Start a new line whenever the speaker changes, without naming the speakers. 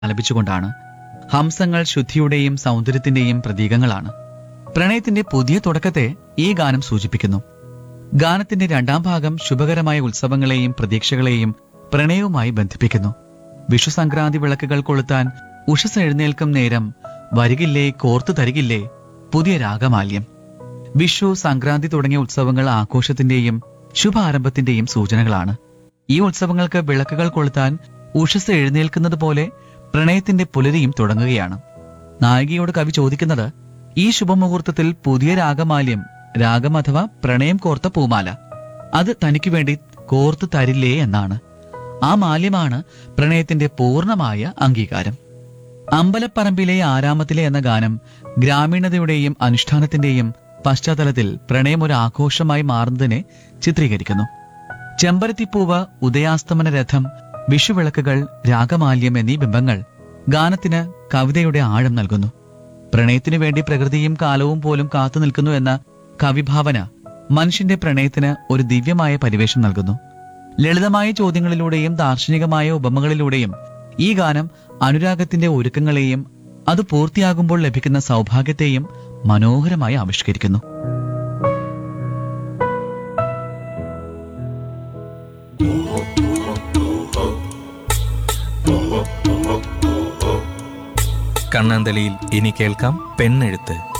ആലപിച്ചുകൊണ്ടാണ് ഹംസങ്ങൾ ശുദ്ധിയുടെയും സൗന്ദര്യത്തിന്റെയും പ്രതീകങ്ങളാണ് പ്രണയത്തിന്റെ പുതിയ തുടക്കത്തെ ഈ ഗാനം സൂചിപ്പിക്കുന്നു ഗാനത്തിന്റെ രണ്ടാം ഭാഗം ശുഭകരമായ ഉത്സവങ്ങളെയും പ്രതീക്ഷകളെയും പ്രണയവുമായി ബന്ധിപ്പിക്കുന്നു വിഷു സംക്രാന്തി വിളക്കുകൾ കൊളുത്താൻ ഉഷസ് എഴുന്നേൽക്കും നേരം വരികില്ലേ കോർത്തു തരികില്ലേ പുതിയ രാഗമാല്യം വിഷു സംക്രാന്തി തുടങ്ങിയ ഉത്സവങ്ങൾ ആഘോഷത്തിന്റെയും ശുഭാരംഭത്തിന്റെയും സൂചനകളാണ് ഈ ഉത്സവങ്ങൾക്ക് വിളക്കുകൾ കൊളുത്താൻ ഉഷസ് എഴുന്നേൽക്കുന്നത് പോലെ പ്രണയത്തിന്റെ പുലരിയും തുടങ്ങുകയാണ് നായികയോട് കവി ചോദിക്കുന്നത് ഈ ശുഭമുഹൂർത്തത്തിൽ പുതിയ രാഗമാല്യം രാഗം അഥവാ പ്രണയം കോർത്ത പൂമാല അത് തനിക്ക് വേണ്ടി കോർത്തു തരില്ലേ എന്നാണ് ആ മാല്യമാണ് പ്രണയത്തിന്റെ പൂർണ്ണമായ അംഗീകാരം അമ്പലപ്പറമ്പിലെ ആരാമത്തിലെ എന്ന ഗാനം ഗ്രാമീണതയുടെയും അനുഷ്ഠാനത്തിന്റെയും പശ്ചാത്തലത്തിൽ പ്രണയം ഒരു ആഘോഷമായി മാറുന്നതിനെ ചിത്രീകരിക്കുന്നു ചെമ്പരത്തിപ്പൂവ് ഉദയാസ്തമന രഥം വിഷുവിളക്കുകൾ രാഗമാല്യം എന്നീ ബിംബങ്ങൾ ഗാനത്തിന് കവിതയുടെ ആഴം നൽകുന്നു പ്രണയത്തിനു വേണ്ടി പ്രകൃതിയും കാലവും പോലും കാത്തു നിൽക്കുന്നു എന്ന കവിഭാവന മനുഷ്യന്റെ പ്രണയത്തിന് ഒരു ദിവ്യമായ പരിവേഷം നൽകുന്നു ലളിതമായ ചോദ്യങ്ങളിലൂടെയും ദാർശനികമായ ഉപമകളിലൂടെയും ഈ ഗാനം അനുരാഗത്തിന്റെ ഒരുക്കങ്ങളെയും അത് പൂർത്തിയാകുമ്പോൾ ലഭിക്കുന്ന സൗഭാഗ്യത്തെയും മനോഹരമായി ആവിഷ്കരിക്കുന്നു
കണ്ണാന്തളിയിൽ ഇനി കേൾക്കാം പെണ്ണെഴുത്ത്